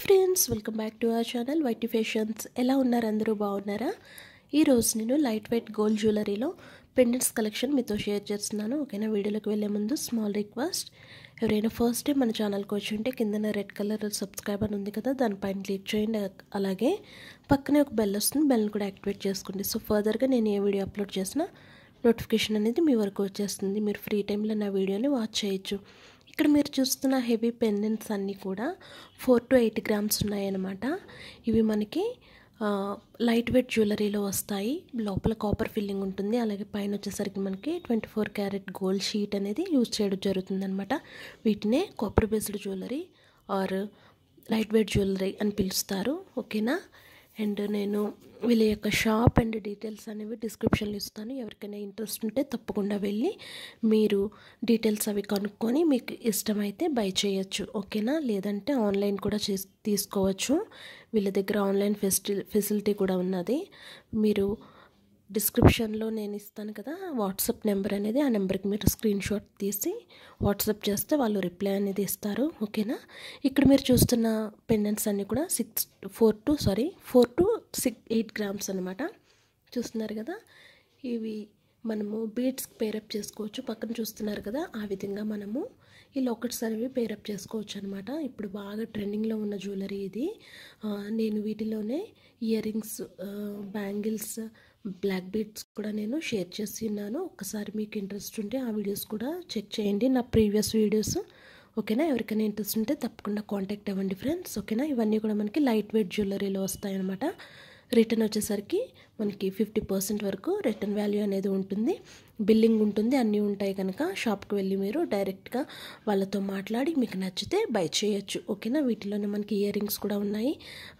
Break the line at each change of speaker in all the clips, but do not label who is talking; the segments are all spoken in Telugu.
friends welcome back to our channel YT fashions ఎలా ఉన్నారు అందరూ బాగున్నారా ఈరోజు నేను లైట్ వెయిట్ గోల్డ్ జ్యువెలరీలో పెండెంట్స్ కలెక్షన్ మీతో షేర్ చేస్తున్నాను ఓకేనా వీడియోలోకి వెళ్ళే ముందు స్మాల్ రిక్వెస్ట్ ఎవరైనా ఫస్ట్ టైం మన ఛానల్కి వచ్చి ఉంటే కిందన రెడ్ కలర్ సబ్స్క్రైబ్ అని ఉంది కదా దానిపైన క్లిక్ చేయండి అలాగే పక్కనే ఒక బెల్ వస్తుంది బెల్ని కూడా యాక్టివేట్ చేసుకోండి సో ఫర్దర్గా నేను ఏ వీడియో అప్లోడ్ చేసినా నోటిఫికేషన్ అనేది మీ వరకు వచ్చేస్తుంది మీరు ఫ్రీ టైంలో నా వీడియోని వాచ్ చేయొచ్చు ఇక్కడ మీరు చూస్తున్న హెవీ పెండెంట్స్ అన్నీ కూడా ఫోర్ టు ఎయిట్ గ్రామ్స్ ఉన్నాయన్నమాట ఇవి మనకి లైట్ వెయిట్ జ్యువెలరీలో వస్తాయి లోపల కాపర్ ఫిల్లింగ్ ఉంటుంది అలాగే పైన వచ్చేసరికి మనకి twenty four carat gold sheet అనేది యూజ్ చేయడం జరుగుతుందన్నమాట వీటినే copper based jewellery or lightweight jewellery అని పిలుస్తారు ఓకేనా అండ్ నేను వీళ్ళ యొక్క షాప్ అండ్ డీటెయిల్స్ అనేవి డిస్క్రిప్షన్లో ఇస్తాను ఎవరికైనా ఇంట్రెస్ట్ ఉంటే తప్పకుండా వెళ్ళి మీరు డీటెయిల్స్ అవి కనుక్కొని మీకు ఇష్టమైతే బై చేయొచ్చు ఓకేనా లేదంటే ఆన్లైన్ కూడా చేసి తీసుకోవచ్చు వీళ్ళ దగ్గర ఆన్లైన్ ఫెసిలి ఫెసిలిటీ కూడా ఉన్నది మీరు డిస్క్రిప్షన్లో నేను ఇస్తాను కదా వాట్సాప్ నెంబర్ అనేది ఆ నెంబర్కి మీరు స్క్రీన్ షాట్ తీసి వాట్సాప్ చేస్తే వాళ్ళు రిప్లై అనేది ఇస్తారు ఓకేనా ఇక్కడ మీరు చూస్తున్న పెండెంట్స్ అన్నీ కూడా six four two sorry four two six eight grams అనమాట చూస్తున్నారు కదా ఇవి మనము బీడ్స్ పేరప్ చేసుకోవచ్చు పక్కన చూస్తున్నారు కదా ఆ విధంగా మనము ఈ లాకెట్స్ అనేవి పేరప్ చేసుకోవచ్చు అనమాట ఇప్పుడు బాగా ట్రెండింగ్లో ఉన్న జ్యువెలరీ ఇది నేను వీటిలోనే ear rings bangles black beads కూడా నేను షేర్ చేసి ఉన్నాను ఒకసారి మీకు ఇంట్రెస్ట్ ఉంటే ఆ వీడియోస్ కూడా చెక్ చేయండి నా ప్రీవియస్ వీడియోస్ ఓకేనా ఎవరికైనా ఇంట్రెస్ట్ ఉంటే తప్పకుండా కాంటాక్ట్ అవ్వండి ఫ్రెండ్స్ ఓకేనా ఇవన్నీ కూడా మనకి లైట్ వెయిట్ జ్యువెలరీలో వస్తాయన్నమాట రిటర్న్ వచ్చేసరికి మనకి ఫిఫ్టీ పర్సెంట్ వరకు రిటర్న్ వాల్యూ అనేది ఉంటుంది బిల్లింగ్ ఉంటుంది అన్నీ ఉంటాయి కనుక షాప్కి వెళ్ళి మీరు డైరెక్ట్గా వాళ్ళతో మాట్లాడి మీకు నచ్చితే బై చేయొచ్చు ఓకేనా వీటిలోనే మనకి ఇయర్ రింగ్స్ కూడా ఉన్నాయి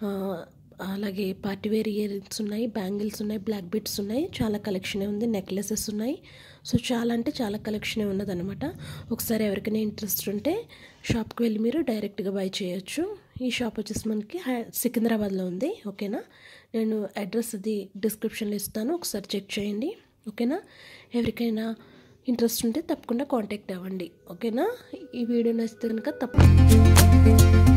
అలాగే పార్టీవేర్ ఇయర్ రింగ్స్ ఉన్నాయి బ్యాంగిల్స్ ఉన్నాయి బ్లాక్ బీట్స్ ఉన్నాయి చాలా కలెక్షనే ఉంది నెక్లెసెస్ ఉన్నాయి సో చాలా అంటే చాలా కలెక్షనే ఉన్నదనమాట ఒకసారి ఎవరికైనా ఇంట్రెస్ట్ ఉంటే షాప్కి వెళ్ళి మీరు డైరెక్ట్గా బై చేయొచ్చు ఈ షాప్ వచ్చేసి మనకి సికింద్రాబాద్లో ఉంది ఓకేనా నేను అడ్రస్ అది డిస్క్రిప్షన్లో ఇస్తాను ఒకసారి చెక్ చేయండి ఓకేనా ఎవరికైనా ఇంట్రెస్ట్ ఉంటే తప్పకుండా కాంటాక్ట్ అవ్వండి ఓకేనా ఈ వీడియో నచ్చితే కనుక తప్పకుండా